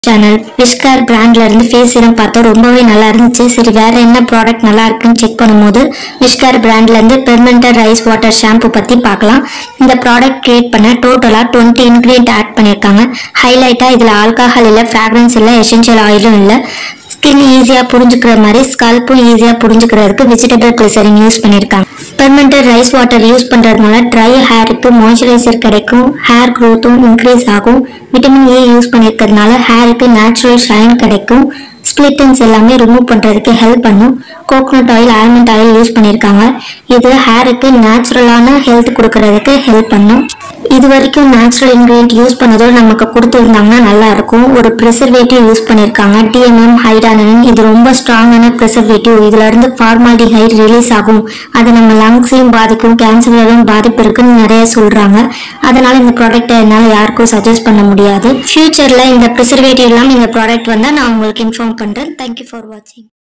channel விஸ்கார் பிராண்ட்ல இருந்து face serum பார்த்தோம் ரொம்பவே நல்லா இருந்துச்சு சரி வேற என்ன ப்ராடக்ட் நல்லா இருக்குன்னு செக் பண்ணும்போது விஸ்கார் பிராண்ட்ல இருந்து பெர்மெண்டர் ரைஸ் வாட்டர் ஷாம்பு பத்தி பார்க்கலாம் இந்த ப்ராடக்ட் கிரியேட் பண்ண டோட்டலா 20 இன்கிரியன்ட் ஆட் பண்ணியிருக்காங்க ஹைலைட்டா இதுல ஆல்கஹால் இல்ல ஃப்ராக்ரன்ஸ் இல்ல எசென்ஷியல் ஆயிலும் இல்ல ஸ்கின் ஈஸியாக புரிஞ்சுக்கிற மாதிரி ஸ்கல்ப்பும் ஈஸியாக புரிஞ்சுக்கிறதுக்கு வெஜிடபிள் கிளிசரின் யூஸ் பண்ணியிருக்காங்க பெர்மெண்டட் ரைஸ் வாட்டர் யூஸ் பண்ணுறதுனால ட்ரை ஹேருக்கு மாய்ஸ்சரைசர் கிடைக்கும் ஹேர் க்ரோத்தும் இன்க்ரீஸ் ஆகும் விட்டமின் ஏ யூஸ் பண்ணியிருக்கிறதுனால ஹேருக்கு நேச்சுரல் ஷைன் கிடைக்கும் ஸ்பிளிட்டன்ஸ் எல்லாமே ரிமூவ் பண்ணுறதுக்கு ஹெல்ப் பண்ணும் coconut oil almond oil use பண்ணியிருக்காங்க இது ஹேருக்கு நேச்சுரலான ஹெல்த் கொடுக்கறதுக்கு ஹெல்ப் பண்ணும் இது வரைக்கும் நேச்சுரல் இன்கிரியன்ட் யூஸ் பண்ணதோட நமக்கு கொடுத்துருந்தாங்கன்னா நல்லா இருக்கும் ஒரு ப்ரிசர்வேட்டிவ் யூஸ் பண்ணியிருக்காங்க டிஎம்எம் ஹைடானன் இது ரொம்ப ஸ்ட்ராங்கான ப்ரிசர்வேட்டிவ் இதுல இருந்து ஃபார்மாலிடிஹைட் ரிலீஸ் ஆகும் அது நம்ம லங்ஸையும் பாதிக்கும் கேன்சரையும் பாதிப்பு இருக்குன்னு நிறைய சொல்றாங்க அதனால இந்த ப்ராடக்ட்டை என்னால் யாருக்கும் சஜஸ்ட் பண்ண முடியாது ஃபியூச்சர்ல இந்த ப்ரிசர்வேட்டிவ் எல்லாம் இந்த ப்ராடக்ட் வந்தால் நான் உங்களுக்கு இன்ஃபார்ம் பண்றேன் தேங்க்யூ ஃபார் வாட்சிங்